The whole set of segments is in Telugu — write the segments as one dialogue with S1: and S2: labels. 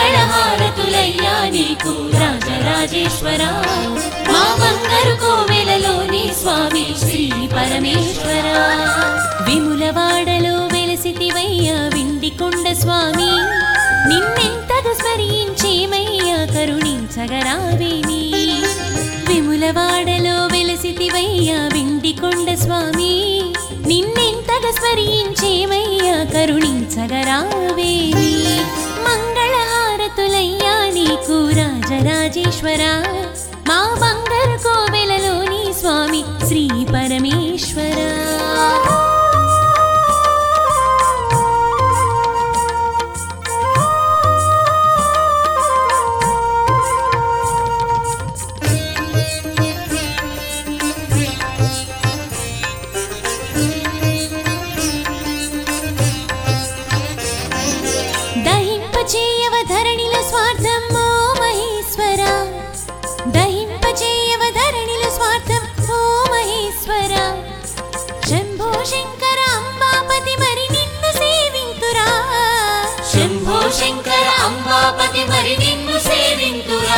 S1: మంగళహారతులయ్యా నీకు రాజరాజేశ్వర మా బంగారు కోవెలలోని స్వామి శ్రీ పరమేశ్వర విములవాడలో వెలసితివయ్యా విండికొండ స్వామి నిన్నెంతగా స్మరించేమయ్యా కరుణించగరావేమి విములవాడలో వెలసితివయ్యా విండికొండ స్వామి నిన్నెంతగా స్మరించేమయ్యా కరుణించగరావేమి మంగళహారతులయ్యా నీకు రాజరాజేశ్వర మా బంగారు కోవెలలోని స్వామి శ్రీ పరమేశ్వర దహింపచేయవ ధరణిల స్వార్థం ఓ మహేశ్వర దహింపచేయవ ధరణిల స్వార్థం ఓ మహేశ్వర శంభో శంకర అంబాపతి మరి నిన్ను సేవింతురా
S2: శంభో శంకర అంబాపతి మరి నిన్ను సేవింతురా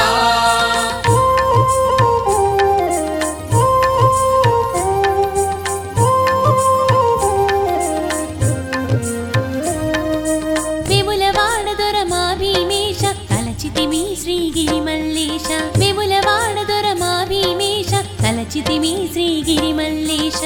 S1: విములవాడ దొర మా భీమేశ తలచితి మీ శ్రీగిరి మల్లేశ విములవాడ దొర మా భీమేశ తలచితి మీ శ్రీగిరి మల్లేశ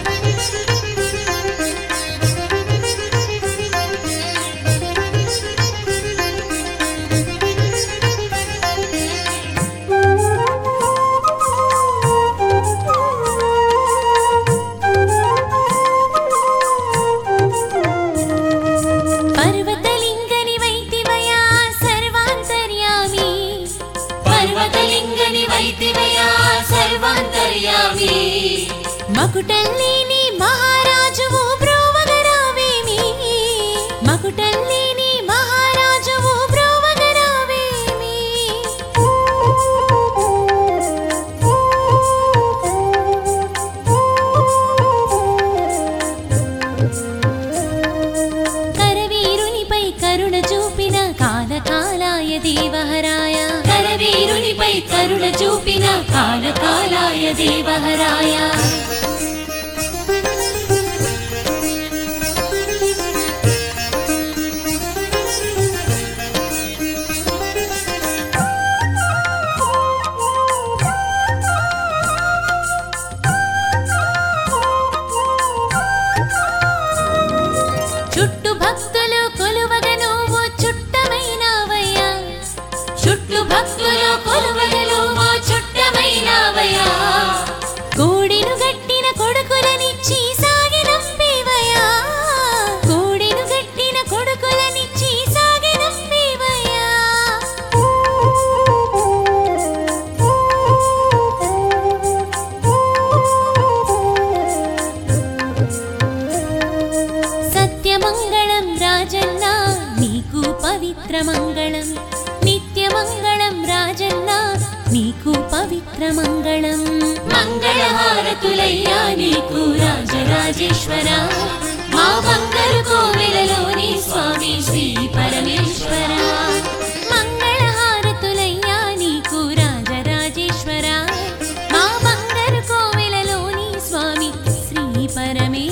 S1: పర్వతలింగని వైతివయా సర్వాంతర్యామి
S2: పర్వతలింగని వైతివయా సర్వాంతర్యామి
S1: మకుటల్లేని మహారాజువు బ్రోవగరావేమి మకుటల్లేని మహారాజువు బ్రోవగరావేమి కరవీరునిపై కరుణ చూపిన కాలకాలాయ దేవహరాయ
S2: కరవీరునిపై కరుణ చూపిన కాలకాలాయ దేవహరాయ
S1: చుట్టు భక్తులు కొలువగ నువ్వు చుట్టమైనవయ్యా
S2: చుట్టు భక్తులు కొలువగలు మా చుట్టమైనవయా
S1: కోడెను గట్టిన కొడుకులనిచ్చి సాగినంపేవయ్యా కోడెను గట్టిన కొడుకులనిచ్చి సాగినంపేవయ్యా సత్యమంగళం రాజన్న నీకు పవిత్ర మంగళం నిత్యమంగళం రాజన్న నీకు పవిత్ర మంగళం
S2: మంగళహారతులయ్యా నీకు రాజరాజేశ్వర మా బంగారు కోవెలలోని స్వామి శ్రీ పరమేశ్వర
S1: మంగళహారతులయ్యా నీకు రాజరాజేశ్వర మా బంగారు కోవెలలోని స్వామి శ్రీ పరమేశ్వర